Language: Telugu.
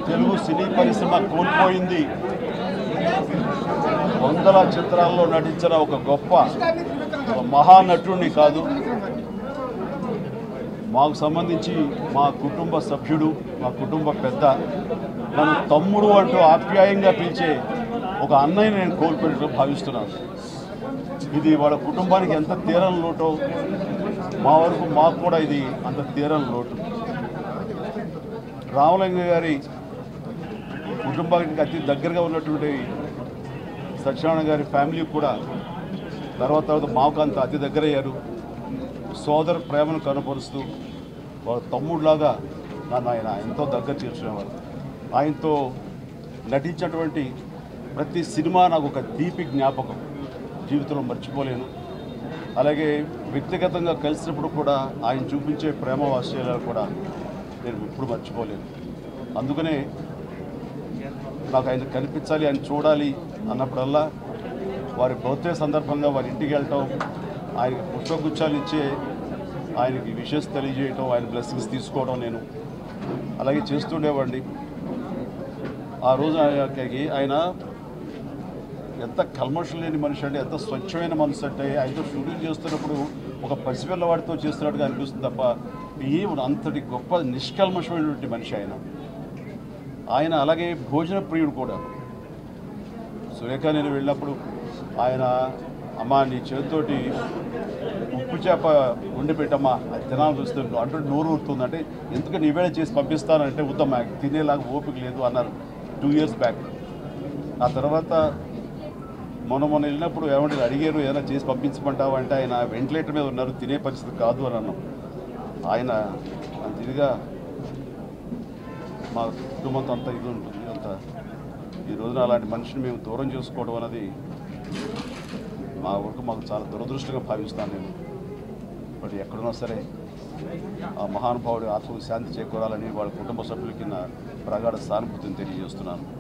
తెలుగు సినీ పరిశ్రమ కోల్పోయింది వందల చిత్రాల్లో నటించిన ఒక గొప్ప ఒక మహానటుడిని కాదు మాకు సంబంధించి మా కుటుంబ సభ్యుడు మా కుటుంబ పెద్ద నన్ను తమ్ముడు అంటూ ఆప్యాయంగా పిలిచే ఒక అన్నయ్య నేను కోల్పోయినట్లు భావిస్తున్నాను ఇది వాళ్ళ కుటుంబానికి ఎంత తీరని లోటో మా వరకు మాకు కూడా ఇది అంత తీరని లోటు రామలింగ గారి కుటుంబానికి అతి దగ్గరగా ఉన్నటువంటి సత్యనారాయణ గారి ఫ్యామిలీ కూడా తర్వాత తర్వాత మాకు అంత అతి దగ్గరయ్యారు సోదర ప్రేమను కనపరుస్తూ వాళ్ళ తమ్ముడిలాగా నన్ను ఆయన ఎంతో దగ్గర చేర్చుకునేవారు ఆయనతో నటించినటువంటి ప్రతి సినిమా నాకు ఒక తీపి జ్ఞాపకం జీవితంలో మర్చిపోలేను అలాగే వ్యక్తిగతంగా కలిసినప్పుడు కూడా ఆయన చూపించే ప్రేమ వాత్సల్యాలు కూడా నేను ఎప్పుడు మర్చిపోలేను అందుకనే నాకు ఆయన కనిపించాలి ఆయన చూడాలి అన్నప్పుడల్లా వారి బర్త్డే సందర్భంగా వారి ఇంటికి వెళ్ళటం ఆయనకి పుష్పగుచ్చాలు ఇచ్చే ఆయనకి విషెస్ తెలియజేయటం ఆయన బ్లెస్సింగ్స్ తీసుకోవడం నేను అలాగే చేస్తుండేవాడిని ఆ రోజు ఆయనకి ఆయన ఎంత కల్మషం లేని మనిషి అంటే ఎంత స్వచ్ఛమైన మనసు అంటే ఆయనతో షూటింగ్ చేస్తున్నప్పుడు ఒక పసిపిల్లవాడితో చేస్తున్నట్టుగా అనిపిస్తుంది తప్ప ఏం అంతటి గొప్ప నిష్కల్మషమైనటువంటి మనిషి ఆయన ఆయన అలాగే భోజన ప్రియుడు కూడా సురేఖ నేను వెళ్ళినప్పుడు ఆయన అమ్మా నీ చేతితోటి ఉప్పు చేప వండి పెట్టమ్మా అది తినాలని చూస్తే అంటూ నోరు ఊరుతుంది అంటే ఎందుకు నీవేళ చేసి పంపిస్తానంటే వద్దమ్మా తినేలాగా ఓపిక లేదు అన్నారు టూ ఇయర్స్ బ్యాక్ ఆ తర్వాత మొన్న మొన్న వెళ్ళినప్పుడు ఏమంటే అడిగారు ఏదైనా చేసి పంపించమంటావా అంటే ఆయన వెంటిలేటర్ మీద ఉన్నారు తినే పరిస్థితి కాదు అని అన్నాం ఆయన అంత ఇదిగా మా కుటుంబంతో అంత ఇది ఉంటుంది అంత ఈ రోజున అలాంటి మనిషిని మేము దూరం చేసుకోవడం అనేది మా వరకు మాకు చాలా దురదృష్టంగా భావిస్తాను నేను బట్ ఎక్కడున్నా సరే ఆ మహానుభావుడి ఆత్మకు శాంతి చేకూరాలని వాళ్ళ కుటుంబ సభ్యులకి నా ప్రగాఢ సానుభూతిని తెలియజేస్తున్నాను